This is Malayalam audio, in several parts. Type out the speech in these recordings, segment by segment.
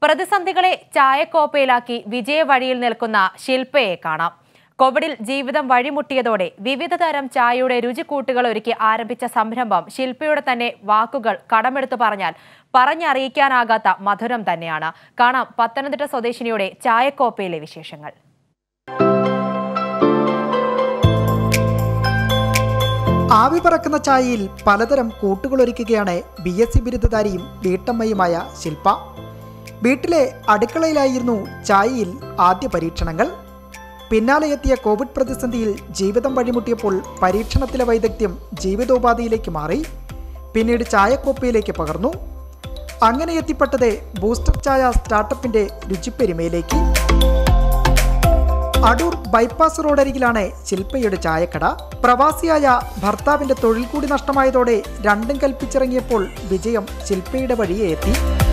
പ്രതിസന്ധികളെ ചായക്കോപ്പയിലാക്കി വിജയവഴിയിൽ നിൽക്കുന്ന ശില്പയെ കാണാം കോവിഡിൽ ജീവിതം വഴിമുട്ടിയതോടെ വിവിധ തരം ചായയുടെ രുചിക്കൂട്ടുകൾ ഒരുക്കി ആരംഭിച്ച സംരംഭം ശില്പയുടെ തന്നെ വാക്കുകൾ കടമെടുത്തു പറഞ്ഞാൽ പറഞ്ഞറിയിക്കാനാകാത്ത മധുരം തന്നെയാണ് കാണാം പത്തനംതിട്ട സ്വദേശിനിയുടെ ചായക്കോപ്പയിലെ വിശേഷങ്ങൾ ആവി പറക്കുന്ന ചായയിൽ പലതരം കൂട്ടുകളൊരുക്കുകയാണ് ബി എസ് സി ബിരുദധാരിയും വീട്ടമ്മയുമായ ശില്പ വീട്ടിലെ അടുക്കളയിലായിരുന്നു ചായയിൽ ആദ്യ പരീക്ഷണങ്ങൾ പിന്നാലെ എത്തിയ കോവിഡ് പ്രതിസന്ധിയിൽ ജീവിതം വഴിമുട്ടിയപ്പോൾ പരീക്ഷണത്തിലെ വൈദഗ്ധ്യം ജീവിതോപാധിയിലേക്ക് മാറി പിന്നീട് ചായക്കോപ്പയിലേക്ക് പകർന്നു അങ്ങനെ എത്തിപ്പെട്ടത് ബൂസ്റ്റർ ചായ സ്റ്റാർട്ടപ്പിന്റെ രുചിപ്പെരുമയിലേക്ക് അടൂർ ബൈപ്പാസ് റോഡരികിലാണ് ശില്പയുടെ ചായക്കട പ്രവാസിയായ ഭർത്താവിന്റെ തൊഴിൽ കൂടി നഷ്ടമായതോടെ രണ്ടും കൽപ്പിച്ചിറങ്ങിയപ്പോൾ വിജയം ശില്പയുടെ വഴിയെ എത്തി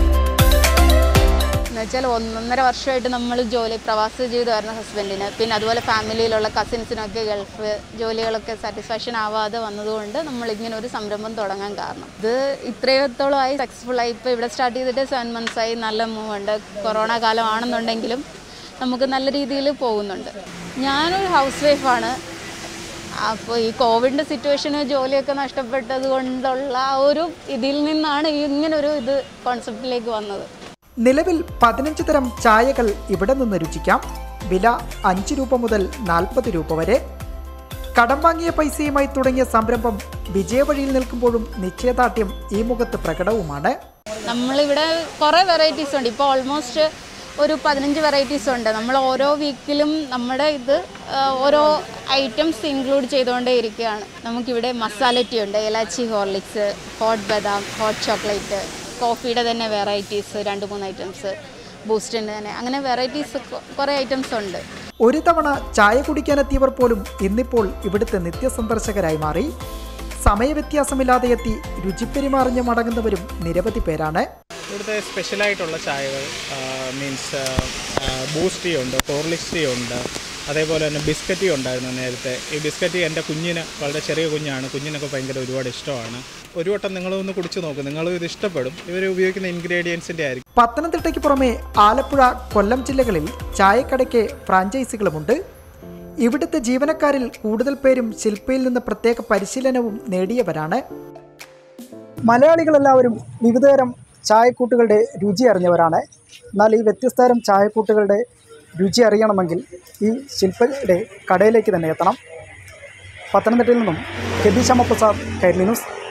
എന്നുവെച്ചാൽ ഒന്നൊന്നര വർഷമായിട്ട് നമ്മൾ ജോലി പ്രവാസ ജീവിതമായിരുന്നു ഹസ്ബൻഡിന് പിന്നെ അതുപോലെ ഫാമിലിയിലുള്ള കസിൻസിനൊക്കെ ഗൾഫ് ജോലികളൊക്കെ സാറ്റിസ്ഫാക്ഷൻ ആവാതെ വന്നതുകൊണ്ട് നമ്മൾ ഇങ്ങനെ ഒരു സംരംഭം തുടങ്ങാൻ കാരണം ഇത് ഇത്രയത്തോളമായി സക്സസ്ഫുൾ ആയി ഇപ്പോൾ ഇവിടെ സ്റ്റാർട്ട് ചെയ്തിട്ട് സെവൻ മന്ത്സ് ആയി നല്ല മൂവ് ഉണ്ട് കൊറോണ കാലമാണെന്നുണ്ടെങ്കിലും നമുക്ക് നല്ല രീതിയിൽ പോകുന്നുണ്ട് ഞാനൊരു ഹൗസ് വൈഫാണ് അപ്പോൾ ഈ കോവിഡിൻ്റെ സിറ്റുവേഷന് ജോലിയൊക്കെ നഷ്ടപ്പെട്ടത് കൊണ്ടുള്ള ആ ഒരു ഇതിൽ നിന്നാണ് ഈ ഇങ്ങനൊരു ഇത് കോൺസെപ്റ്റിലേക്ക് വന്നത് നിലവിൽ പതിനഞ്ച് തരം ചായകൾ ഇവിടെ നിന്ന് രുചിക്കാം വില അഞ്ച് രൂപ മുതൽ നാൽപ്പത് രൂപ വരെ കടം വാങ്ങിയ പൈസയുമായി തുടങ്ങിയ സംരംഭം വിജയവഴിയിൽ നിൽക്കുമ്പോഴും നിശ്ചയദാർഢ്യം ഈ മുഖത്ത് പ്രകടവുമാണ് നമ്മളിവിടെ കുറേ വെറൈറ്റീസ് ഉണ്ട് ഇപ്പോൾ ഓൾമോസ്റ്റ് ഒരു പതിനഞ്ച് വെറൈറ്റീസ് ഉണ്ട് നമ്മൾ ഓരോ വീക്കിലും നമ്മുടെ ഇത് ആ, ഓരോ ഐറ്റംസ് ഇൻക്ലൂഡ് ചെയ്തുകൊണ്ടേ ഇരിക്കുകയാണ് നമുക്കിവിടെ മസാല ടീ ഉണ്ട് elaichi Horlicks hot badam hot chocolate കോഫിയുടെ തന്നെ വെറൈറ്റീസ് രണ്ട് മൂന്ന് ഐറ്റംസ് ബൂസ്റ്റിൻ്റെ തന്നെ അങ്ങനെ വെറൈറ്റീസ് കുറേ ഐറ്റംസ് ഉണ്ട് ഒരു തവണ ചായ കുടിക്കാനെത്തിയവർ പോലും ഇന്നിപ്പോൾ ഇവിടുത്തെ നിത്യസന്ദർശകരായി മാറി സമയവ്യത്യാസമില്ലാതെ എത്തി രുചിപ്പെരുമാറിഞ്ഞ് മടങ്ങുന്നവരും നിരവധി പേരാണ് ഇവിടുത്തെ സ്പെഷ്യലായിട്ടുള്ള ചായകൾ മീൻസ് ബൂസ്റ്റ് ടീ ഉണ്ട് ഹോർലിക്സ് ടീ ഉണ്ട് അതേപോലെ തന്നെ ബിസ്ക്കറ്റ് ടീ ഉണ്ടായിരുന്നു നേരത്തെ ഈ ബിസ്ക്കറ്റ് ടീ എൻ്റെ കുഞ്ഞിന് വളരെ ചെറിയ കുഞ്ഞാണ് കുഞ്ഞിനൊക്കെ ഭയങ്കര ഒരുപാട് ഇഷ്ടമാണ് ഒരു വട്ടം നിങ്ങളൊന്ന് കുടിച്ചു നോക്ക് നിങ്ങളും ഇത് ഇഷ്ടപ്പെടും ഇവർ ഉപയോഗിക്കുന്ന ഇൻഗ്രീഡിയൻസിൻ്റെ ആയിരിക്കും പത്തനംതിട്ടയ്ക്ക് പുറമെ ആലപ്പുഴ കൊല്ലം ജില്ലകളിൽ ചായക്കടയ്ക്ക് ഫ്രാഞ്ചൈസികളുമുണ്ട് ഇവിടുത്തെ ജീവനക്കാരിൽ കൂടുതൽ പേരും ശില്പയിൽ നിന്ന് പ്രത്യേക പരിശീലനവും നേടിയവരാണ് മലയാളികളെല്ലാവരും വിവിധതരം ചായക്കൂട്ടുകളുടെ രുചി അറിഞ്ഞവരാണ് എന്നാൽ ഈ വ്യത്യസ്തതരം ചായക്കൂട്ടുകളുടെ രുചി അറിയണമെങ്കിൽ ഈ ശില്പയുടെ കടയിലേക്ക് തന്നെ എത്തണം പത്തനംതിട്ടയിൽ നിന്നും കെബി ശ്യാമപ്രസാദ് കൈരളി ന്യൂസ്